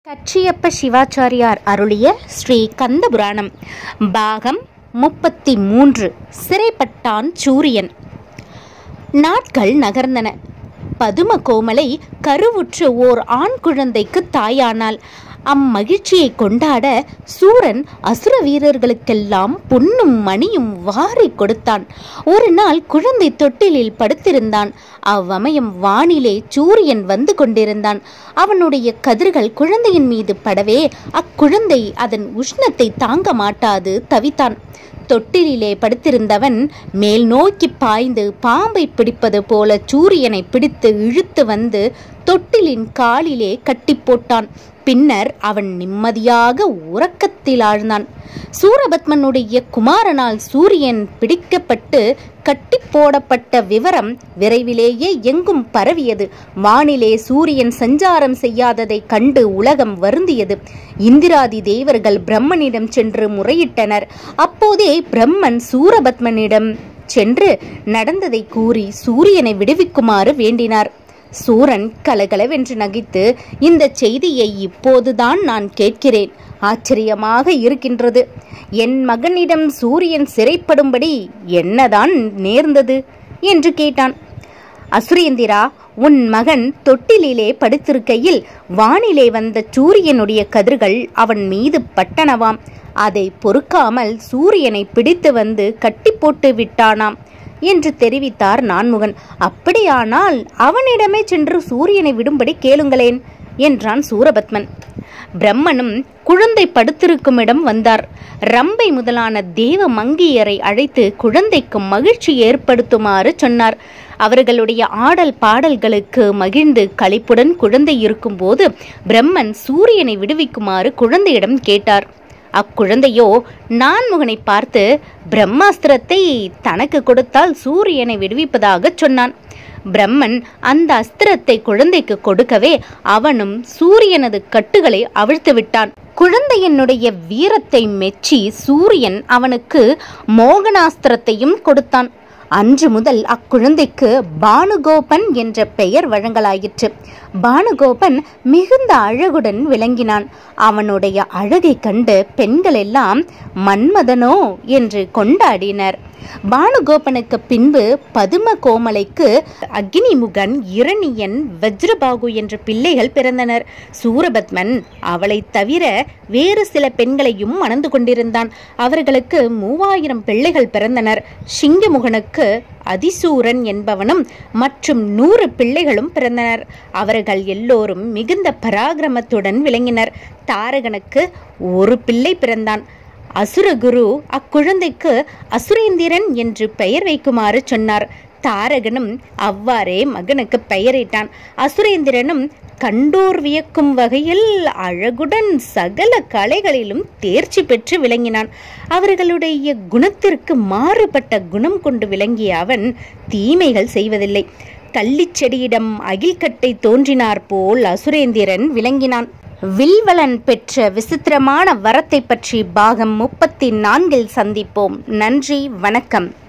தச்சியப்ப சிவாச்சாரியார் அருளிய ஸ்ரீ கந்தபுராணம் பாகம் முப்பத்தி மூன்று சிறைப்பட்டான் சூரியன் நாட்கள் நகர்ந்தன பதும கோமலை கருவுற்று ஓர் ஆண் குழந்தைக்கு தாயானாள் அம்மகிழ்ச்சியை கொண்டாட சூரன் அசுர வீரர்களுக்கெல்லாம் பொன்னும் மணியும் வாரி கொடுத்தான் ஒரு நாள் குழந்தை தொட்டிலில் படுத்திருந்தான் அவ்வமயம் வானிலே சூரியன் வந்து கொண்டிருந்தான் அவனுடைய கதிர்கள் குழந்தையின் மீது படவே அக்குழந்தை அதன் உஷ்ணத்தை தாங்க மாட்டாது தவித்தான் தொட்டிலிலே படுத்திருந்தவன் மேல் நோக்கி பாய்ந்து பாம்பை பிடிப்பது போல சூரியனை பிடித்து இழுத்து வந்து தொட்டிலின் காலிலே கட்டி போட்டான் பின்னர் அவன் நிம்மதியாக உறக்கத்தில் ஆழ்ந்தான் சூரபத்மனுடைய குமாரனால் சூரியன் பிடிக்கப்பட்டு கட்டி போடப்பட்ட விவரம் விரைவிலேயே எங்கும் பரவியது வானிலே சூரியன் சஞ்சாரம் செய்யாததை கண்டு உலகம் வருந்தியது இந்திராதி தேவர்கள் பிரம்மனிடம் சென்று முறையிட்டனர் அப்போதே பிரம்மன் சூரபத்மனிடம் சென்று நடந்ததை கூறி சூரியனை விடுவிக்குமாறு வேண்டினார் சூரன் கலகலவென்று நகைத்து இந்த செய்தியை இப்போதுதான் நான் கேட்கிறேன் ஆச்சரியமாக இருக்கின்றது என் மகனிடம் சூரியன் சிறைப்படும்படி என்னதான் நேர்ந்தது என்று கேட்டான் அசுரேந்திரா உன் மகன் தொட்டிலிலே படுத்திருக்கையில் வானிலே வந்த சூரியனுடைய கதிர்கள் அவன் மீது பட்டனவாம் அதை பொறுக்காமல் சூரியனை பிடித்து வந்து கட்டி போட்டு விட்டானாம் என்று தெரிவித்தார் நான்முகன் அப்படியானால் அவனிடமே சென்று சூரியனை விடும்படி கேளுங்களேன் என்றான் சூரபத்மன் பிரம்மனும் குழந்தை படுத்திருக்கும் இடம் வந்தார் ரம்பை முதலான தேவ மங்கியரை அழைத்து குழந்தைக்கு மகிழ்ச்சி ஏற்படுத்துமாறு சொன்னார் அவர்களுடைய ஆடல் பாடல்களுக்கு மகிழ்ந்து களிப்புடன் குழந்தை இருக்கும்போது பிரம்மன் சூரியனை விடுவிக்குமாறு குழந்தையிடம் கேட்டார் அக்குழந்தையோ நான்முகனை பார்த்து பிரம்மாஸ்திரத்தை தனக்கு கொடுத்தால் சூரியனை விடுவிப்பதாக சொன்னான் பிரம்மன் அந்த அஸ்திரத்தை குழந்தைக்கு கொடுக்கவே அவனும் சூரியனது கட்டுகளை அவிழ்த்து விட்டான் குழந்தையனுடைய வீரத்தை மெச்சி சூரியன் அவனுக்கு மோகனாஸ்திரத்தையும் கொடுத்தான் அன்று முதல் அக்குழந்தைக்கு பானுகோபன் என்ற பெயர் வழங்கலாயிற்று பானுகோபன் மிகுந்த அழகுடன் விளங்கினான் அவனுடைய அழகை கண்டு பெண்கள் எல்லாம் மன்மதனோ என்று கொண்டாடினர் பானுகோபனுக்கு பின்பு பதும கோமலைக்கு அக்னிமுகன் இரணியன் வஜ்ரபாகு என்ற பிள்ளைகள் பிறந்தனர் சூரபத்மன் அவளைத் தவிர வேறு சில பெண்களையும் மணந்து கொண்டிருந்தான் அவர்களுக்கு மூவாயிரம் பிள்ளைகள் பிறந்தனர் சிங்கமுகனுக்கு அதிசூரன் என்பவனும் மற்றும் நூறு பிள்ளைகளும் பிறந்தனர் அவர்கள் எல்லோரும் மிகுந்த பராக்கிரமத்துடன் விளங்கினர் தாரகனுக்கு ஒரு பிள்ளை பிறந்தான் அசுரகுரு அக்குழந்தைக்கு அசுரேந்திரன் என்று பெயர் வைக்குமாறு சொன்னார் தாரகனும் அவ்வாறே மகனுக்கு பெயரிட்டான் அசுரேந்திரனும் கண்டோர் வியக்கும் வகையில் அழகுடன் சகல கலைகளிலும் தேர்ச்சி பெற்று விளங்கினான் அவர்களுடைய குணத்திற்கு மாறுபட்ட குணம் கொண்டு விளங்கிய அவன் தீமைகள் செய்வதில்லை கள்ளிச்செடியிடம் அகில்கட்டை தோன்றினார் போல் அசுரேந்திரன் விளங்கினான் வில்வலன் பெற்ற விசித்திரமான வரத்தை பற்றி பாகம் முப்பத்தி நான்கில் சந்திப்போம் நன்றி வணக்கம்